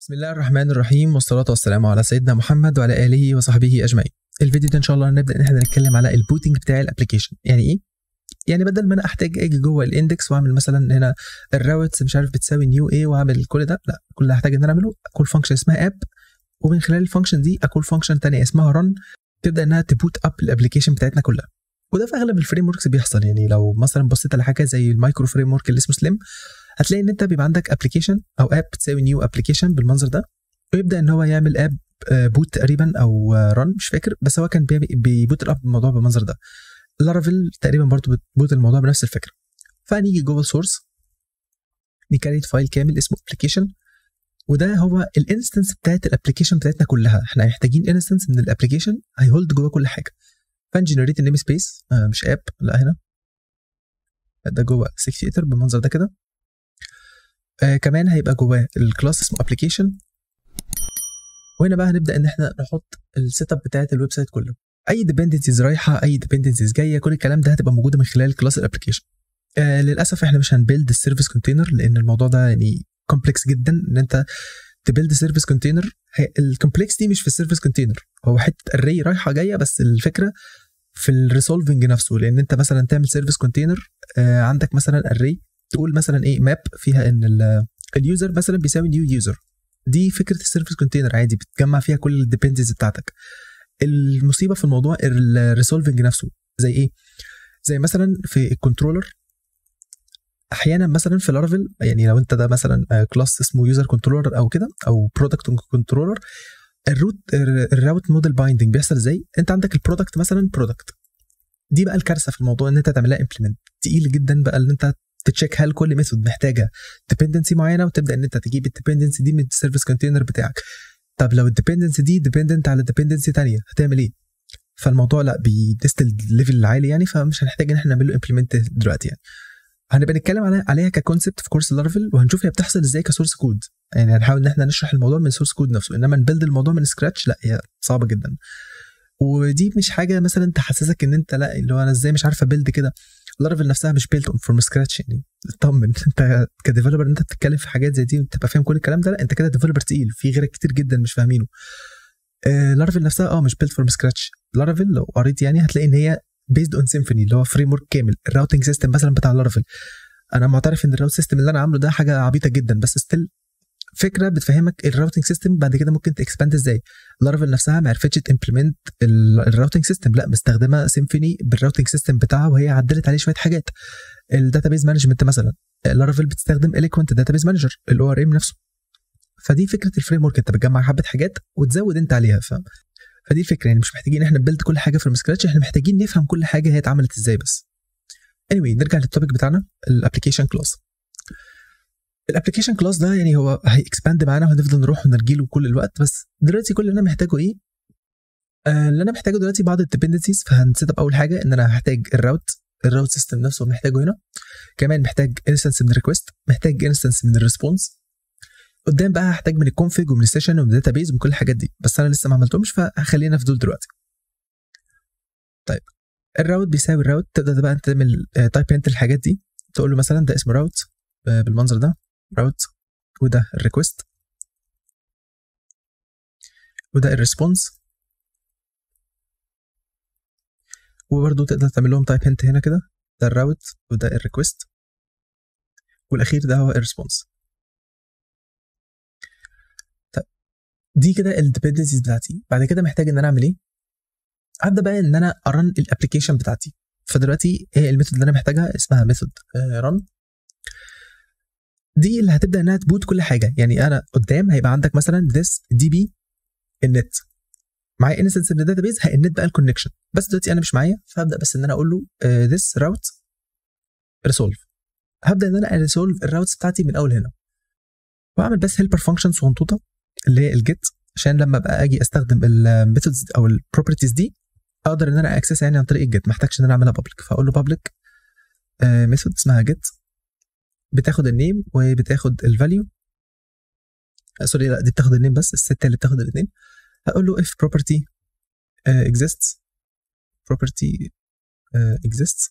بسم الله الرحمن الرحيم والصلاة والسلام على سيدنا محمد وعلى آله وصحبه أجمعين. الفيديو ده إن شاء الله هنبدأ إن إحنا نتكلم على البوتنج بتاع الأبلكيشن، يعني إيه؟ يعني بدل ما أنا أحتاج أجي جوه الإندكس وأعمل مثلا هنا الراوتس مش عارف بتساوي نيو إيه وأعمل كل ده، لا كل اللي هحتاج إن أنا أعمله أكول فانكشن اسمها أب ومن خلال الفانكشن دي أكول فانكشن تانية اسمها رن تبدأ إنها تبوت أب الأبلكيشن بتاعتنا كلها. وده في اغلب الفريم وركس بيحصل يعني لو مثلا بصيت على حاجه زي المايكرو فريم ورك اللي اسمه سليم هتلاقي ان انت بيبقى عندك ابلكيشن او اب بتساوي نيو ابلكيشن بالمنظر ده ويبدا ان هو يعمل اب بوت تقريبا او رن مش فاكر بس هو كان بيبوت الاب الموضوع بالمنظر ده لارافيل تقريبا برضه بتبوت الموضوع بنفس الفكره فنيجي جوه السورس نكريت فايل كامل اسمه ابلكيشن وده هو الانستنس بتاعت الابلكيشن بتاعتنا كلها احنا محتاجين انستنس من الابلكيشن هيهولد جوه كل حاجه فنجنريت النيم سبيس آه مش اب لا هنا ده جوه سكتيتر بالمنظر ده كده آه كمان هيبقى جواه الكلاس اسمه ابلكيشن وهنا بقى هنبدا ان احنا نحط السيت اب بتاعت الويب سايت كله اي ديبندنسيز رايحه اي ديبندنسيز جايه كل الكلام ده هتبقى موجوده من خلال كلاس الابلكيشن آه للاسف احنا مش هنبيلد السيرفيس كونتينر لان الموضوع ده يعني كومبلكس جدا ان انت تبيلد سيرفيس كونتينر الكومبلكس دي مش في السيرفيس كونتينر هو حته اري رايحه جايه بس الفكره في الريسولفنج نفسه لان انت مثلا تعمل سيرفيس كونتينر آه عندك مثلا اري تقول مثلا ايه ماب فيها ان اليوزر مثلا بيساوي نيو يوزر دي فكره السيرفيس كونتينر عادي بتجمع فيها كل الديبندنسيز بتاعتك المصيبه في الموضوع الريسولفنج نفسه زي ايه زي مثلا في الكنترولر احيانا مثلا في لارافيل يعني لو انت ده مثلا كلاس اسمه يوزر كنترولر او كده او برودكت كنترولر الروت الراوت موديل بايندنج بيحصل ازاي انت عندك البرودكت مثلا برودكت دي بقى الكارثه في الموضوع ان انت تعملها امبلمنت تقيل جدا بقى ان انت تتشيك هل كل ميثود محتاجه ديبندنسي معينه وتبدا ان انت تجيب الديبندنسي دي من السيرفيس كونتينر بتاعك طب لو الديبندنسي دي ديبندنت على ديبندنسي ثانيه هتعمل ايه فالموضوع لا بيدست الليفل العالي يعني فمش هنحتاج ان احنا نعمل له امبلمنت دلوقتي يعني هنبقى نتكلم عليها عليها ككونسبت في كورس لارفل وهنشوف هي بتحصل ازاي كسورس كود يعني هنحاول ان احنا نشرح الموضوع من سورس كود نفسه انما نبلد الموضوع من سكراتش لا هي صعبه جدا ودي مش حاجه مثلا تحسسك ان انت لا اللي هو انا ازاي مش عارفه بيلد كده لارفل نفسها مش بيلد اون فروم سكراتش يعني اطمن انت كديفلوبر انت بتتكلم في حاجات زي دي وتبقى فاهم كل الكلام ده لا انت كده ديفلوبر تقيل في غيرك كتير جدا مش فاهمينه آه لارفل نفسها اه مش بيلد فروم سكراتش لارفل لو قريت يعني هتلاقي ان هي بيزد اون سيمفوني اللي هو فريم ورك كامل الراوتنج سيستم مثلا بتاع لارفل انا معترف ان الراوت سيستم اللي انا عامله ده حاجه عبيطه جدا بس ستيل فكره بتفهمك الراوتنج سيستم بعد كده ممكن تكسباند ازاي لارافيل نفسها ما عرفتش تمبلمنت الراوتنج سيستم لا مستخدمه سيمفوني بالراوتنج سيستم بتاعها وهي عدلت عليه شويه حاجات الداتابيز مانجمنت مثلا لارافيل بتستخدم اليكوينت داتابيز مانجر الاو ار ام نفسه فدي فكره الفريم ورك انت بتجمع حبه حاجات وتزود انت عليها ف فدي الفكره يعني مش محتاجين احنا نبلد كل حاجه في سكراتش احنا محتاجين نفهم كل حاجه هي اتعملت ازاي بس anyway نرجع للتوبيك بتاعنا الابلكيشن كلاس الابلكيشن كلاس ده يعني هو هيكسباند معانا وهنفضل نروح ونرجيله كل الوقت بس دلوقتي كل اللي انا محتاجه ايه آه اللي انا محتاجه دلوقتي بعض الديبندنسيز فهنسيت اب اول حاجه ان انا هحتاج الراوت الراوت سيستم نفسه محتاجه هنا كمان محتاج انستنس من الريكوست محتاج انستنس من الريسبونس قدام بقى هحتاج من الكونفيج ومن السيشن ومن الداتابيز ومن كل الحاجات دي بس انا لسه ما عملتهمش فخلينا في دول دلوقتي طيب الراوت بيساوي الراوت تبدا بقى انت تعمل تايب انت الحاجات دي تقول له مثلا ده اسمه راوت بالمنظر ده راوت وده الريكوست وده الريسبونس وبرده تقدر تعمل لهم تايب هنت هنا كده ده الراوت وده الريكوست والاخير ده هو الريسبونس طيب دي كده الديبندنسيز بتاعتي بعد كده محتاج ان انا اعمل ايه هبدا بقى ان انا ارن الابلكيشن بتاعتي فدلوقتي ايه الميثود اللي انا محتاجها اسمها ميثود رن دي اللي هتبدا انها تبوت كل حاجه يعني انا قدام هيبقى عندك مثلا this db النت معايا انستنس من الداتابيز هالنت بقى الكونكشن بس دلوقتي انا مش معايا فهبدا بس ان انا اقول له uh, this route resolve هبدا ان انا اريسولف الراوتس بتاعتي من اول هنا واعمل بس هيلبر فانكشن صغنطوطه اللي هي الجيت عشان لما ابقى اجي استخدم الميثودز او البروبرتيز دي اقدر ان انا اكسس يعني عن طريق الجيت ما احتاجش ان انا اعملها بابليك فاقول له بابليك ميثود اسمها جيت بتاخد النيم وبتاخد الفاليو سوري لا دي بتاخد النيم بس الست اللي بتاخد الاثنين هقول له if property uh, exists property uh, exists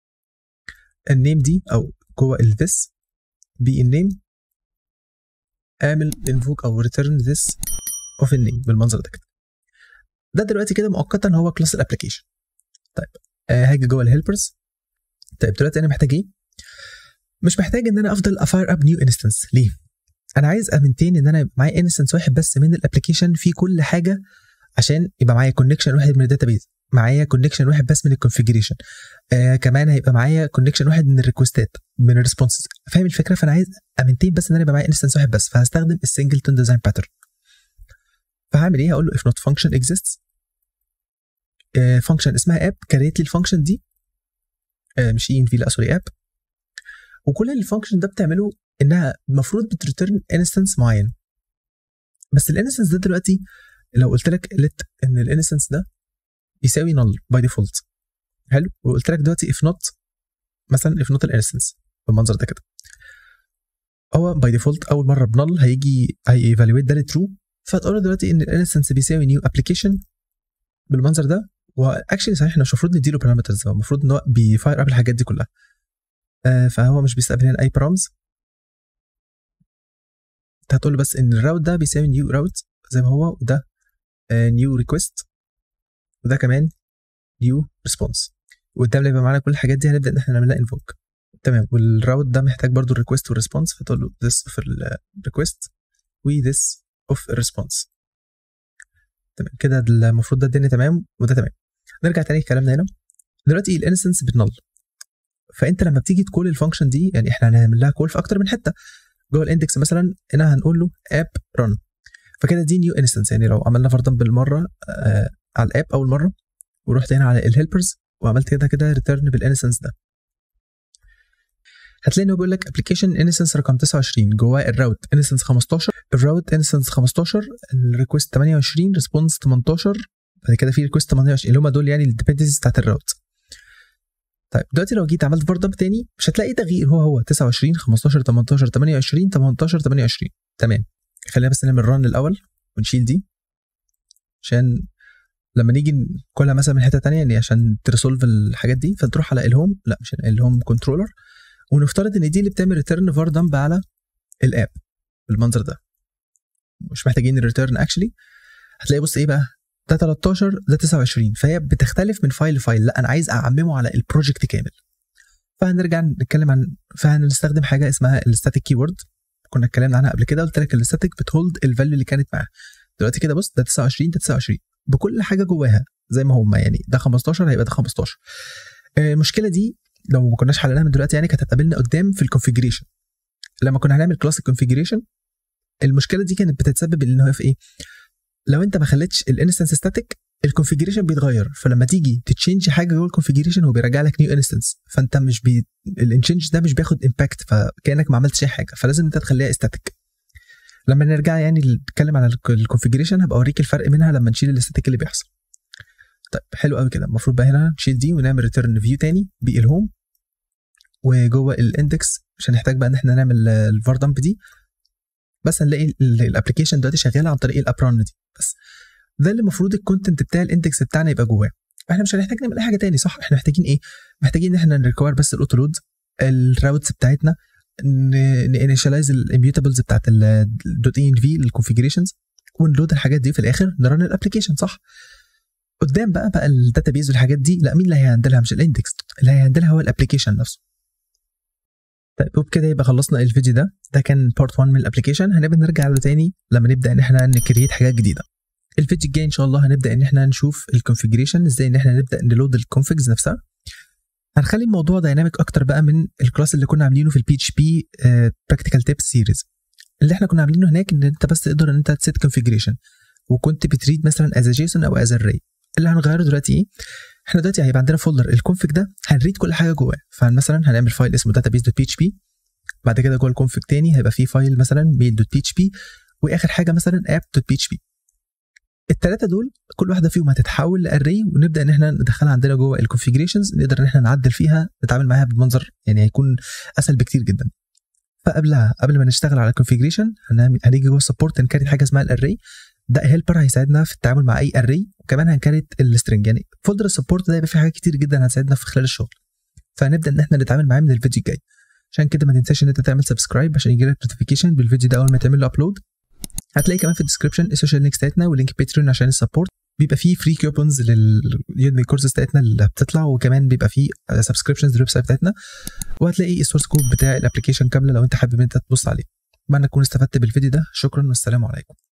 النيم دي او جوه ال this be النيم اعمل انفوك او ريتيرن ذس اوف النيم بالمنظر ده كده ده دلوقتي كده مؤقتا هو كلاس الابلكيشن طيب آه هاجي جوه الهيلبرز طيب دلوقتي انا محتاج ايه مش محتاج ان انا افضل افاير اب نيو انستنس ليه انا عايز امنتين ان انا يبقى معايا انستنس واحد بس من الابلكيشن في كل حاجه عشان يبقى معايا كونكشن واحد من الداتابيز معايا كونكشن واحد بس من الكونفيجريشن آه كمان هيبقى معايا كونكشن واحد من الريكوستات من الريسبونسز فاهم الفكره فانا عايز امنتين بس ان انا يبقى معايا انستنس واحد بس فهستخدم السنجلتون ديزاين باترن فهعمل ايه هقول له if not function exists فانكشن اسمها اب كريت لي الفانكشن دي آه مش ان في لا سوري اب وكل اللي الفانكشن ده بتعمله انها المفروض بتريتيرن انستنس معين بس الانستنس ده دلوقتي لو قلت لك لت ان الانستنس ده يساوي null باي ديفولت حلو وقلت لك دلوقتي if not مثلا if not الانستنس بالمنظر ده كده هو باي ديفولت اول مره بنل هيجي هيفالويت ده لترو فتقول له دلوقتي ان الانستنس بيساوي نيو ابلكيشن بالمنظر ده واكشلي صحيح احنا مش المفروض نديله بارامترز هو المفروض ان هو بيفاير اب الحاجات دي كلها آه فهو مش بيستقبل هنا اي بارامز انت هتقول له بس ان الراوت ده بيساوي نيو راوت زي ما هو وده نيو ريكوست وده كمان نيو ريسبونس وقدام يبقى معانا كل الحاجات دي هنبدا ان احنا نعمل لها انفوك تمام والراوت ده محتاج برضو الريكوست والريسبونس فتقول له this of الريكوست و this of الريسبونس تمام كده المفروض ده الدنيا تمام وده تمام نرجع تاني لكلامنا هنا دلوقتي الانستنس بتنل فانت لما بتيجي تكول الفانكشن دي يعني احنا هنعمل لها كول في اكتر من حته جوه الاندكس مثلا هنا هنقول له اب رن فكده دي نيو انستنس يعني لو عملنا فرضا بالمره آه على الاب اول مره ورحت هنا على الهيلبرز وعملت كده كده ريتيرن بالانستنس ده هتلاقي انه بيقول لك ابلكيشن انستنس رقم 29 جواه الراوت انستنس 15 الراوت انستنس 15 الريكوست 28 ريسبونس 18 بعد كده في ريكوست 28 اللي هم دول يعني الديبندنسيز بتاعت الراوت طيب دلوقتي لو جيت عملت فار دمب تاني مش هتلاقي تغيير هو هو 29 15 18 28 18 28 تمام خلينا بس نعمل ران الاول ونشيل دي عشان لما نيجي نقولها مثلا من حته تانية يعني عشان تريسولف الحاجات دي فتروح على الهوم لا مش الهوم كنترولر ونفترض ان دي اللي بتعمل ريتيرن فار دمب على الاب بالمنظر ده مش محتاجين الريتيرن اكشلي هتلاقي بص ايه بقى ده 13 ده 29 فهي بتختلف من فايل لفايل لا انا عايز اعممه على البروجكت كامل فهنرجع نتكلم عن فهنستخدم حاجه اسمها الستاتيك كيورد كنا اتكلمنا عنها قبل كده قلت لك الستاتيك بتهولد الفاليو اللي كانت معاها دلوقتي كده بص ده 29 ده 29 بكل حاجه جواها زي ما هم يعني ده 15 هيبقى ده 15 المشكله دي لو ما كناش حليناها من دلوقتي يعني كانت هتقابلنا قدام في الكونفيجريشن لما كنا هنعمل كلاس الكونفيجريشن المشكله دي كانت بتتسبب ان هو في ايه لو انت ما خليتش الانستنس ستاتيك الكونفيجريشن بيتغير فلما تيجي تتشينج حاجه جوه الكونفيجريشن هو بيرجع لك نيو انستنس فانت مش بي الانشينج ده مش بياخد امباكت فكانك ما عملتش اي حاجه فلازم انت تخليها استاتيك لما نرجع يعني نتكلم على الكونفيجريشن هبقى اوريك الفرق منها لما نشيل الاستاتيك اللي بيحصل طيب حلو قوي كده المفروض بقى هنا نشيل دي ونعمل ريتيرن فيو تاني بالهوم وجوه الاندكس مش هنحتاج بقى ان احنا نعمل الفار دمب دي بس هنلاقي الابلكيشن دلوقتي شغاله عن طريق الابران دي بس ده اللي المفروض الكونتنت بتاع الاندكس بتاعنا يبقى جواه احنا مش هنحتاج نعمل اي حاجه تاني صح احنا محتاجين ايه محتاجين ان احنا نريكوير بس الاوتو لود الراوتس بتاعتنا نانيشاليز الاميوتابلز بتاعت الدوت ان في الكونفيجريشنز ونلود الحاجات دي في الاخر نرن الابلكيشن صح قدام بقى بقى الداتابيز والحاجات دي لا مين اللي هيهندلها مش الاندكس اللي هيهندلها هو الابلكيشن نفسه طيب وبكده يبقى خلصنا الفيديو ده ده كان بارت 1 من الابلكيشن هنبقى نرجع له تاني لما نبدا ان احنا نكريت حاجات جديده الفيديو الجاي ان شاء الله هنبدا ان احنا نشوف الكونفيجريشن ازاي ان احنا نبدا نلود الكونفيجز نفسها هنخلي الموضوع دايناميك اكتر بقى من الكلاس اللي كنا عاملينه في البي اتش بي براكتيكال تيبس سيريز اللي احنا كنا عاملينه هناك ان انت بس تقدر ان انت تسيت كونفيجريشن وكنت بتريد مثلا از جيسون او از اري اللي هنغيره دلوقتي ايه احنا دلوقتي هيبقى عندنا فولدر الكونفيج ده هنريد كل حاجه جواه فمثلا هنعمل فايل اسمه database.php بعد كده جوه الكونفيج تاني هيبقى فيه فايل مثلا mail.php واخر حاجه مثلا app.php الثلاثه دول كل واحده فيهم هتتحول لاري ونبدا ان احنا ندخلها عندنا جوه الكونفيجريشنز نقدر ان احنا نعدل فيها نتعامل معاها بالمنظر يعني هيكون اسهل بكتير جدا فقبلها قبل ما نشتغل على الكونفيجريشن هنيجي جوه السبورت نكريت حاجه اسمها الاري ده هيلبر هيساعدنا في التعامل مع اي اري وكمان هنكريت السترنج يعني فولدر السبورت ده يبقى فيه حاجات كتير جدا هتساعدنا في خلال الشغل فهنبدا ان احنا نتعامل معاه من الفيديو الجاي عشان كده ما تنساش ان انت تعمل سبسكرايب عشان يجيلك نوتيفيكيشن بالفيديو ده اول ما تعمل له ابلود هتلاقي كمان في الديسكربشن السوشيال لينكس بتاعتنا ولينك باتريون عشان السبورت بيبقى فيه فري كوبونز لليودمي كورسز بتاعتنا اللي بتطلع وكمان بيبقى فيه سبسكريبشنز للويب سايت بتاعتنا وهتلاقي السورس كود بتاع الابلكيشن كامله لو انت حابب انت تبص عليه اتمنى تكون استفدت بالفيديو ده شكرا والسلام عليكم